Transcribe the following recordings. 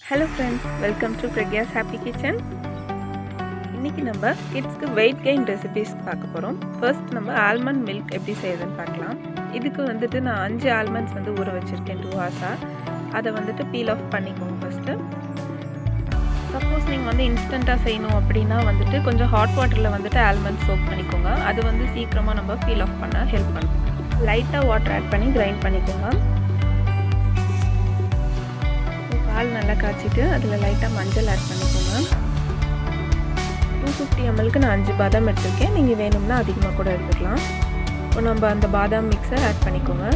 hello friends welcome to Pragya's happy kitchen இன்றைக்கி நம்ம கிட்ஸ்க்கு weight gain recipes பார்க்க போகிறோம் ஃபர்ஸ்ட் நம்ம ஆல்மண்ட் மில்க் எப்படி செய்யுதுன்னு பார்க்கலாம் இதுக்கு வந்துட்டு நான் அஞ்சு ஆல்மண்ட்ஸ் வந்து ஊற வச்சுருக்கேன் டூ ஹார்ஸாக அதை வந்துட்டு பீல் ஆஃப் பண்ணிக்கோங்க ஃபஸ்ட்டு சப்போஸ் நீங்கள் வந்து இன்ஸ்டண்ட்டாக செய்யணும் அப்படின்னா வந்துட்டு கொஞ்சம் ஹாட் வாட்டரில் வந்துட்டு ஆல்மண்ட் சோப் பண்ணிக்கோங்க அது வந்து சீக்கிரமாக நம்ம பீல் ஆஃப் பண்ண ஹெல்ப் பண்ணும் லைட்டாக வாட்டர் ஆட் பண்ணி கிரைண்ட் பண்ணிக்கோங்க பால் நல்லா காய்ச்சிட்டு அதில் லைட்டாக மஞ்சள் ஆட் பண்ணிக்கோங்க டூ ஃபிஃப்டி எம்எல்க்கு நான் அஞ்சு பாதாம் எடுத்திருக்கேன் நீங்கள் வேணும்னா அதிகமாக கூட எடுத்துக்கலாம் இப்போ நம்ம அந்த பாதாம் மிக்ஸை ஆட் பண்ணிக்கோங்க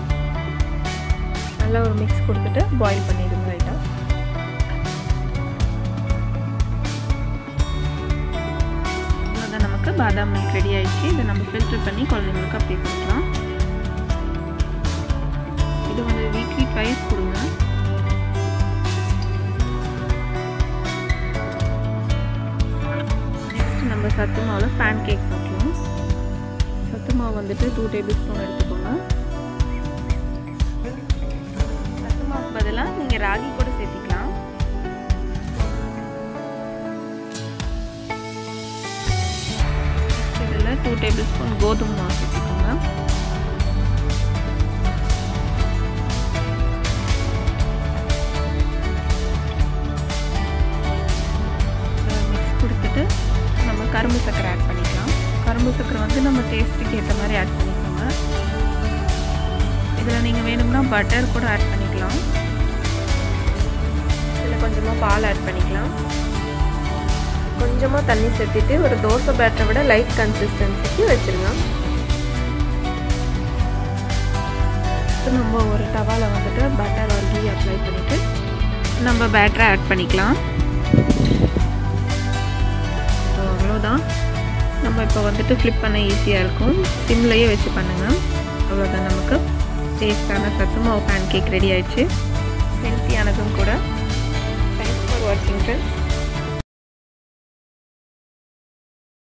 நல்லா ஒரு மிக்ஸ் கொடுத்துட்டு பாயில் பண்ணிடுங்க லைட்டாக அதான் நமக்கு பாதாம் மில்க் ரெடி ஆயிடுச்சு இதை நம்ம ஃபில்டர் பண்ணி குழந்தைங்களுக்கு அப்படியே கொடுக்கலாம் இது வந்து வீக்லி ட்வைஸ் கொடுங்க நம்ம சத்து மாவில் பேன் கேக் பார்க்கலாம் சத்து மாவு வந்துட்டு டூ டேபிள் ஸ்பூன் எடுத்துக்கோங்க சத்து மாவு பதிலாக நீங்கள் ராகி கூட சேர்த்திக்கலாம் இதில் டூ டேபிள் ஸ்பூன் கோதுமை மாவு சேர்த்துக்கோங்க மிக்ஸ் கொடுத்துட்டு நம்ம கரும்பு சர்க்கரை ஆட் பண்ணிக்கலாம் கரும்பு சர்க்கரை வந்து நம்ம டேஸ்ட்டுக்கு ஏற்ற மாதிரி ஆட் பண்ணிக்கோங்க இதில் நீங்கள் வேணும்னா பட்டர் கூட ஆட் பண்ணிக்கலாம் இதில் கொஞ்சமாக பால் ஆட் பண்ணிக்கலாம் கொஞ்சமாக தண்ணி சேர்த்துட்டு ஒரு தோசை பேட்டரை விட லைட் கன்சிஸ்டன்சிக்கு வச்சுருங்க நம்ம ஒரு டவாவில் வந்துட்டு பட்டர் ஒரு கீ அப்ளை பண்ணிவிட்டு நம்ம பேட்டரை ஆட் பண்ணிக்கலாம் அவ்வளோதான் நம்ம இப்போ வந்துட்டு ஃப்ளிப் பண்ண ஈஸியாக இருக்கும் சிம்லேயே வச்சு பண்ணுங்கள் அவ்வளோதான் நமக்கு டேஸ்டான சத்து மாவு பேன் கேக் ரெடி ஆயிடுச்சு ஹெல்த்தியானதும் கூட